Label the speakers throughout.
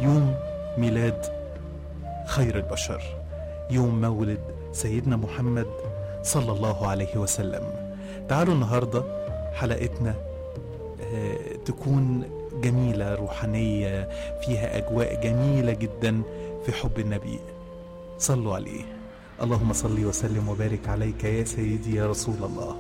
Speaker 1: يوم ميلاد خير البشر يوم مولد سيدنا محمد صلى الله عليه وسلم تعالوا النهارده حلقتنا آه، تكون جميلة روحانية فيها أجواء جميلة جدا في حب النبي صلوا عليه اللهم صل وسلم وبارك عليك يا سيدي يا رسول الله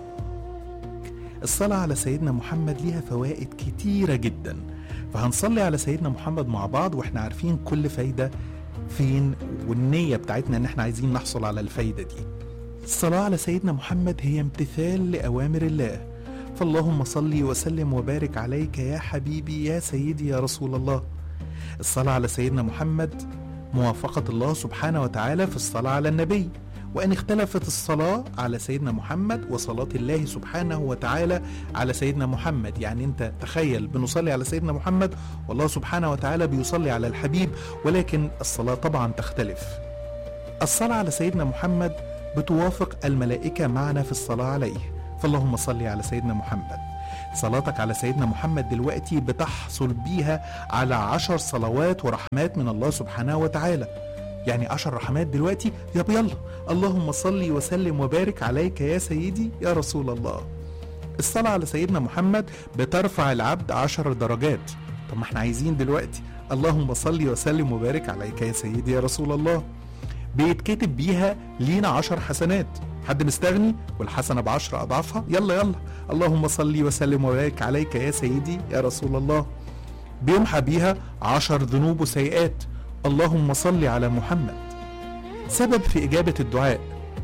Speaker 1: الصلاة على سيدنا محمد ليها فوائد كتيرة جدا فهنصلي على سيدنا محمد مع بعض واحنا عارفين كل فايدة فين والنية بتاعتنا ان احنا عايزين نحصل على الفايدة دي الصلاة على سيدنا محمد هي امتثال لأوامر الله فاللهم صل وسلم وبارك عليك يا حبيبي يا سيدي يا رسول الله الصلاة على سيدنا محمد موافقة الله سبحانه وتعالى في الصلاة على النبي وأن اختلفت الصلاة على سيدنا محمد وصلاة الله سبحانه وتعالى على سيدنا محمد يعني أنت تخيل بنصلي على سيدنا محمد والله سبحانه وتعالى بيصلي على الحبيب ولكن الصلاة طبعا تختلف الصلاة على سيدنا محمد بتوافق الملائكة معنا في الصلاة عليه فاللهم صل على سيدنا محمد صلاتك على سيدنا محمد دلوقتي بتحصل بيها على عشر صلوات ورحمات من الله سبحانه وتعالى يعني عشر رحمات دلوقتي يا يلا اللهم صل وسلم وبارك عليك يا سيدي يا رسول الله الصلاة على سيدنا محمد بترفع العبد عشر درجات طب ما احنا عايزين دلوقتي اللهم صل وسلم وبارك عليك يا سيدي يا رسول الله بيتكتب بيها لينا عشر حسنات حد مستغني والحسنة بعشر أضعافها يلا يلا اللهم صل وسلم وبارك عليك يا سيدي يا رسول الله بيمحى بيها عشر ذنوب وسيئات اللهم صل على محمد سبب في إجابة الدعاء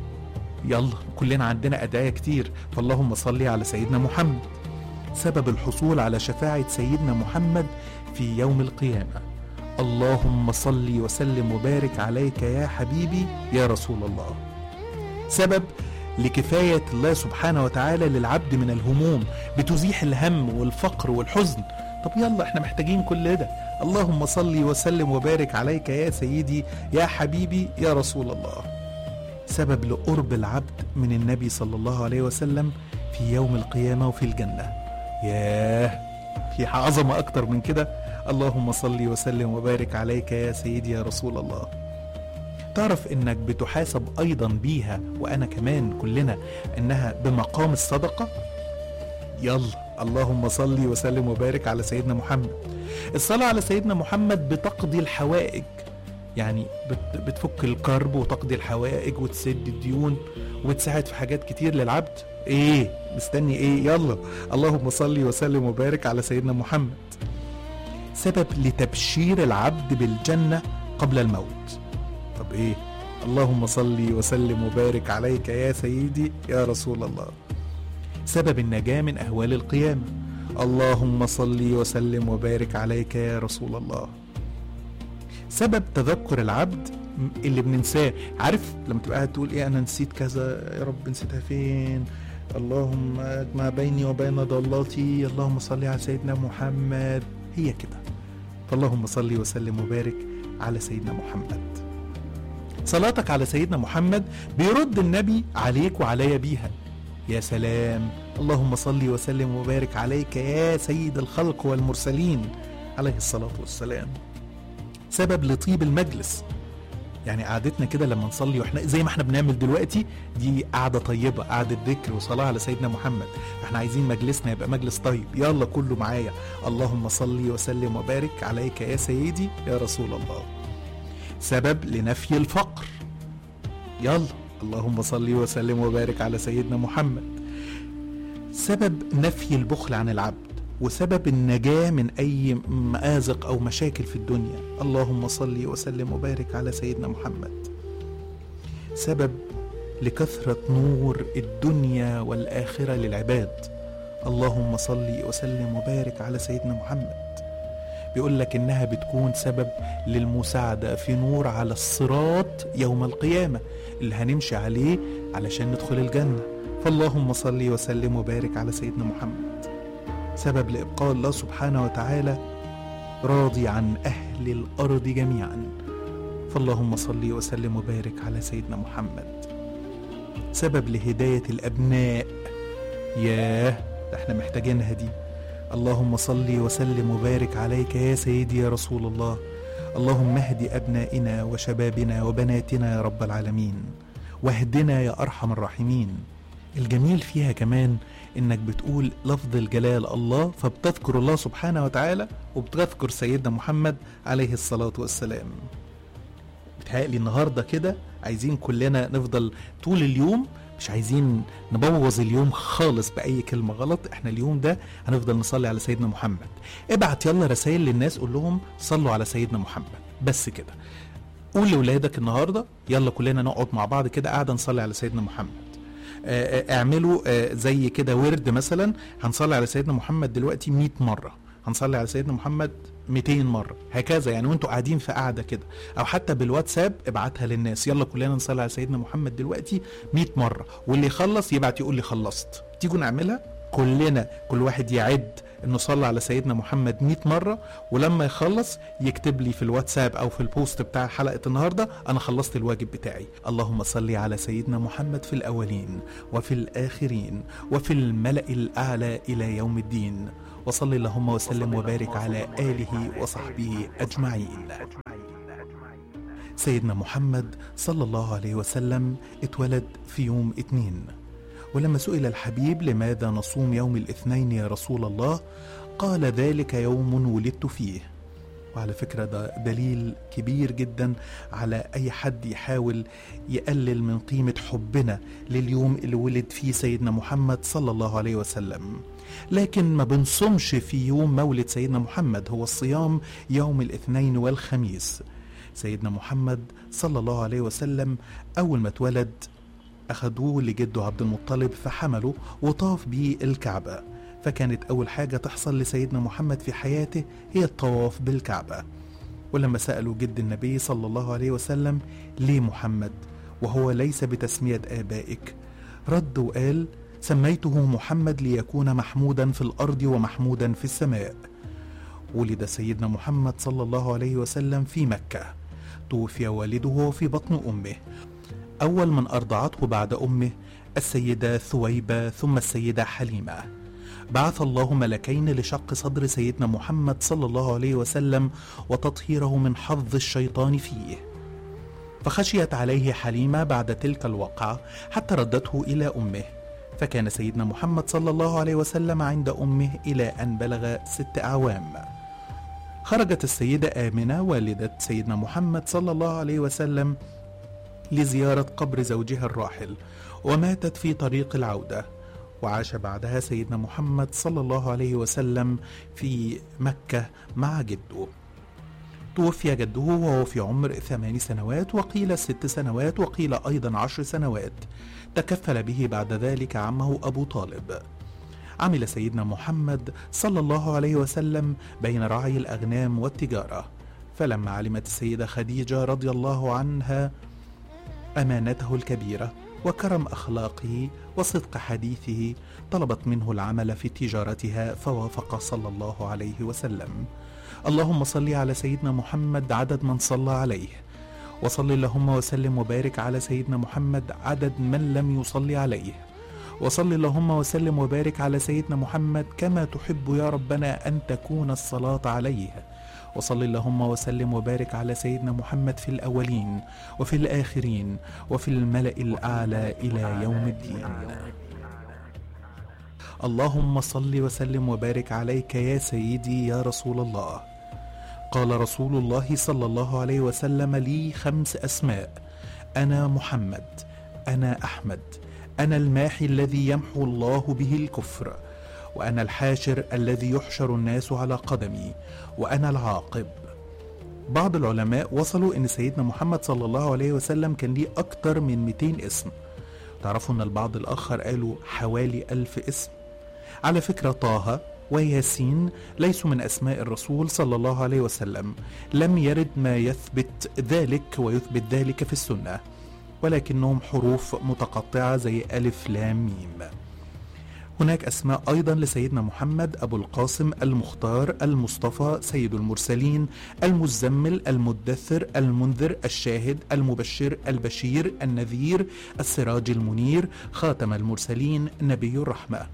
Speaker 1: يلا كلنا عندنا أدعية كتير فاللهم صل على سيدنا محمد سبب الحصول على شفاعة سيدنا محمد في يوم القيامة اللهم صل وسلم وبارك عليك يا حبيبي يا رسول الله سبب لكفاية الله سبحانه وتعالى للعبد من الهموم بتزيح الهم والفقر والحزن طب يلا احنا محتاجين كل ده اللهم صل وسلم وبارك عليك يا سيدي يا حبيبي يا رسول الله سبب لقرب العبد من النبي صلى الله عليه وسلم في يوم القيامة وفي الجنة ياه في عظمة أكتر من كده اللهم صل وسلم وبارك عليك يا سيدي يا رسول الله تعرف انك بتحاسب ايضا بيها وانا كمان كلنا انها بمقام الصدقه يلا اللهم صل وسلم وبارك على سيدنا محمد الصلاه على سيدنا محمد بتقضي الحوائج يعني بت بتفك الكرب وتقضي الحوائج وتسد الديون وتساعد في حاجات كتير للعبد ايه مستني ايه يلا اللهم صل وسلم وبارك على سيدنا محمد سبب لتبشير العبد بالجنه قبل الموت طب ايه اللهم صل وسلم وبارك عليك يا سيدي يا رسول الله سبب النجاة من أهوال القيامة اللهم صل وسلم وبارك عليك يا رسول الله سبب تذكر العبد اللي بننساه عارف لما تبقى قاعد تقول ايه انا نسيت كذا يا رب نسيتها فين اللهم اجمع بيني وبين ضلاتي اللهم صل على سيدنا محمد هي كده فاللهم صل وسلم وبارك على سيدنا محمد صلاتك على سيدنا محمد بيرد النبي عليك وعليا بيها يا سلام اللهم صل وسلم وبارك عليك يا سيد الخلق والمرسلين عليه الصلاة والسلام سبب لطيب المجلس يعني قعدتنا كده لما نصلي واحنا زي ما احنا بنعمل دلوقتي دي قعدة طيبة قعدة ذكر وصلاة على سيدنا محمد احنا عايزين مجلسنا يبقى مجلس طيب يلا كله معايا اللهم صل وسلم وبارك عليك يا سيدي يا رسول الله سبب لنفي الفقر يلا اللهم صل وسلم وبارك على سيدنا محمد سبب نفي البخل عن العبد وسبب النجاة من أي مآزق أو مشاكل في الدنيا اللهم صل وسلم وبارك على سيدنا محمد سبب لكثرة نور الدنيا والآخرة للعباد اللهم صل وسلم وبارك على سيدنا محمد بيقول لك إنها بتكون سبب للمساعدة في نور على الصراط يوم القيامة اللي هنمشي عليه علشان ندخل الجنة فاللهم صل وسلم وبارك على سيدنا محمد سبب لإبقاء الله سبحانه وتعالى راضي عن أهل الأرض جميعا فاللهم صل وسلم وبارك على سيدنا محمد سبب لهداية الأبناء ياه ده احنا محتاجينها دي اللهم صل وسلم وبارك عليك يا سيدي يا رسول الله اللهم اهد أبنائنا وشبابنا وبناتنا يا رب العالمين واهدنا يا أرحم الراحمين الجميل فيها كمان انك بتقول لفظ الجلال الله فبتذكر الله سبحانه وتعالى وبتذكر سيدنا محمد عليه الصلاة والسلام بتهيألي النهاردة كده عايزين كلنا نفضل طول اليوم مش عايزين نبوظ اليوم خالص بأي كلمة غلط احنا اليوم ده هنفضل نصلي على سيدنا محمد ابعت يلا رسائل للناس قول لهم صلوا على سيدنا محمد بس كده قول لولادك النهاردة يلا كلنا نقعد مع بعض كده قاعدة نصلي على سيدنا محمد آه، آه، اعملوا آه، زي كده ورد مثلا هنصلي على سيدنا محمد دلوقتي 100 مرة هنصلي على سيدنا محمد 200 مرة هكذا يعني وانتوا قاعدين في قاعدة كده او حتى بالواتساب ابعتها للناس يلا كلنا نصلي على سيدنا محمد دلوقتي 100 مرة واللي يخلص يبعت يقول لي خلصت تيجوا نعملها كلنا كل واحد يعد انه صلى على سيدنا محمد 100 مرة ولما يخلص يكتب لي في الواتساب او في البوست بتاع حلقة النهاردة انا خلصت الواجب بتاعي اللهم صل على سيدنا محمد في الاولين وفي الاخرين وفي الملأ الاعلى الى يوم الدين وصل اللهم وسلم وبارك على اله وصحبه اجمعين سيدنا محمد صلى الله عليه وسلم اتولد في يوم اثنين ولما سئل الحبيب لماذا نصوم يوم الاثنين يا رسول الله قال ذلك يوم ولدت فيه وعلى فكرة ده دليل كبير جدا على أي حد يحاول يقلل من قيمة حبنا لليوم اللي ولد فيه سيدنا محمد صلى الله عليه وسلم لكن ما بنصومش في يوم مولد سيدنا محمد هو الصيام يوم الاثنين والخميس سيدنا محمد صلى الله عليه وسلم أول ما اتولد أخدوه لجده عبد المطلب فحمله وطاف بيه الكعبة فكانت أول حاجة تحصل لسيدنا محمد في حياته هي الطواف بالكعبة ولما سألوا جد النبي صلى الله عليه وسلم ليه محمد وهو ليس بتسمية آبائك رد وقال سميته محمد ليكون محمودا في الأرض ومحمودا في السماء ولد سيدنا محمد صلى الله عليه وسلم في مكة توفي والده في بطن أمه أول من أرضعته بعد أمه السيدة ثويبة ثم السيدة حليمة بعث الله ملكين لشق صدر سيدنا محمد صلى الله عليه وسلم وتطهيره من حظ الشيطان فيه فخشيت عليه حليمة بعد تلك الوقعة حتى ردته إلى أمه فكان سيدنا محمد صلى الله عليه وسلم عند أمه إلى أن بلغ ست أعوام خرجت السيدة آمنة والدة سيدنا محمد صلى الله عليه وسلم لزيارة قبر زوجها الراحل وماتت في طريق العودة وعاش بعدها سيدنا محمد صلى الله عليه وسلم في مكة مع جده توفي جده وهو في عمر ثمان سنوات وقيل ست سنوات وقيل أيضا عشر سنوات تكفل به بعد ذلك عمه أبو طالب عمل سيدنا محمد صلى الله عليه وسلم بين رعي الأغنام والتجارة فلما علمت السيدة خديجة رضي الله عنها امانته الكبيره وكرم اخلاقه وصدق حديثه طلبت منه العمل في تجارتها فوافق صلى الله عليه وسلم اللهم صل على سيدنا محمد عدد من صلى عليه وصل اللهم وسلم وبارك على سيدنا محمد عدد من لم يصلي عليه وصل اللهم وسلم وبارك على سيدنا محمد كما تحب يا ربنا ان تكون الصلاه عليه وصل اللهم وسلم وبارك على سيدنا محمد في الاولين وفي الاخرين وفي الملا الاعلى الى يوم الدين اللهم صل وسلم وبارك عليك يا سيدي يا رسول الله قال رسول الله صلى الله عليه وسلم لي خمس اسماء انا محمد انا احمد انا الماحي الذي يمحو الله به الكفر وانا الحاشر الذي يحشر الناس على قدمي وانا العاقب بعض العلماء وصلوا ان سيدنا محمد صلى الله عليه وسلم كان ليه اكتر من 200 اسم تعرفوا ان البعض الاخر قالوا حوالي ألف اسم على فكرة طه وياسين ليسوا من أسماء الرسول صلى الله عليه وسلم لم يرد ما يثبت ذلك ويثبت ذلك في السنة ولكنهم حروف متقطعة زي ألف لام ميم هناك أسماء أيضا لسيدنا محمد أبو القاسم المختار المصطفى سيد المرسلين المزمل المدثر المنذر الشاهد المبشر البشير النذير السراج المنير خاتم المرسلين نبي الرحمة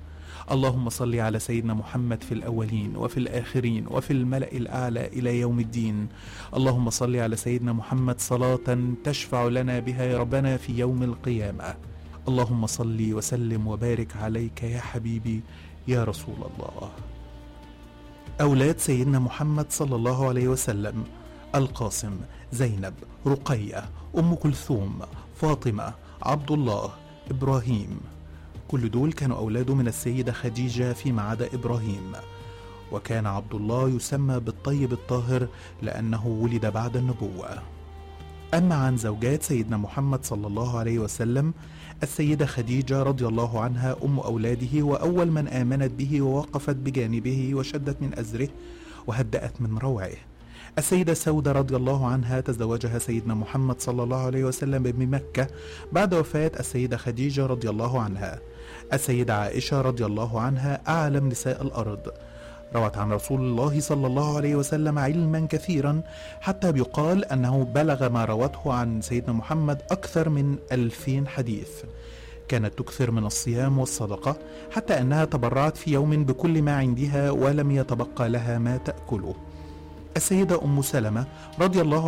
Speaker 1: اللهم صل على سيدنا محمد في الأولين وفي الآخرين وفي الملأ الأعلى إلى يوم الدين اللهم صل على سيدنا محمد صلاة تشفع لنا بها يا ربنا في يوم القيامة اللهم صل وسلم وبارك عليك يا حبيبي يا رسول الله أولاد سيدنا محمد صلى الله عليه وسلم القاسم زينب رقية أم كلثوم فاطمة عبد الله إبراهيم كل دول كانوا أولاده من السيدة خديجة فيما عدا إبراهيم وكان عبد الله يسمى بالطيب الطاهر لأنه ولد بعد النبوة أما عن زوجات سيدنا محمد صلى الله عليه وسلم السيدة خديجة رضي الله عنها أم أولاده وأول من آمنت به ووقفت بجانبه وشدت من أزره وهدأت من روعه السيدة سودة رضي الله عنها تزوجها سيدنا محمد صلى الله عليه وسلم بمكة بعد وفاة السيدة خديجة رضي الله عنها السيدة عائشة رضي الله عنها أعلم نساء الأرض روت عن رسول الله صلى الله عليه وسلم علما كثيرا حتى بيقال أنه بلغ ما روته عن سيدنا محمد أكثر من ألفين حديث كانت تكثر من الصيام والصدقة حتى أنها تبرعت في يوم بكل ما عندها ولم يتبقى لها ما تأكله السيدة أم سلمة رضي الله